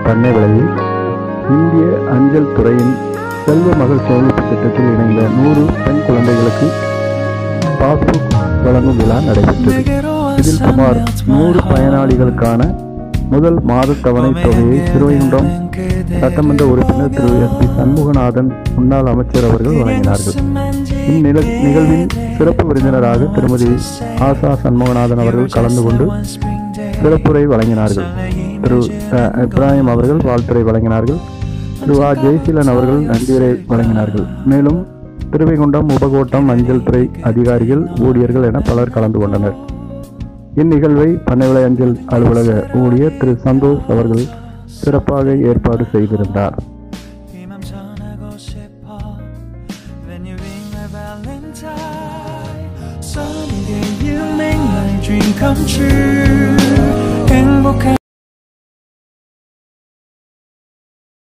பண்ணை விலையில் இந்திய அஞ்சல் துறையின் செல்வ மகள் சேமிப்பு திட்டத்தில் இணைந்த நூறு பெண் குழந்தைகளுக்கு பாஸ்புக் வழங்கும் விழா நடைபெற்றது இதில் சுமார் நூறு பயனாளிகளுக்கான முதல் மாத தவணை தொகையை திருவைகுண்டம் சட்டமன்ற உறுப்பினர் திரு எஸ் பி சண்முகநாதன் முன்னாள் அமைச்சர் அவர்கள் வழங்கினார்கள் இந்நில நிகழ்வில் சிறப்பு விருந்தினராக திருமதி ஆசா சண்முகநாதன் அவர்கள் கலந்து கொண்டு சிறப்புரை வழங்கினார்கள் திரு அஹ், இப்ராஹிம் அவர்கள் வாழ்த்துரை வழங்கினார்கள் திரு ஆ ஜெயசீலன் அவர்கள் நன்றியுரை வழங்கினார்கள் மேலும் திருவைகுண்டம் உபகோட்டம் அஞ்சல் துறை அதிகாரிகள் ஊழியர்கள் என பலர் கலந்து கொண்டனர் இந்நிகழ்வை பண்ணைவிளை அஞ்சல் அலுவலக ஊழியர் திரு சந்தோஷ் அவர்கள் சிறப்பாக ஏற்பாடு செய்திருந்தார் 이맘 전하고 싶어 When you ring my valentine Someday you make my dream come true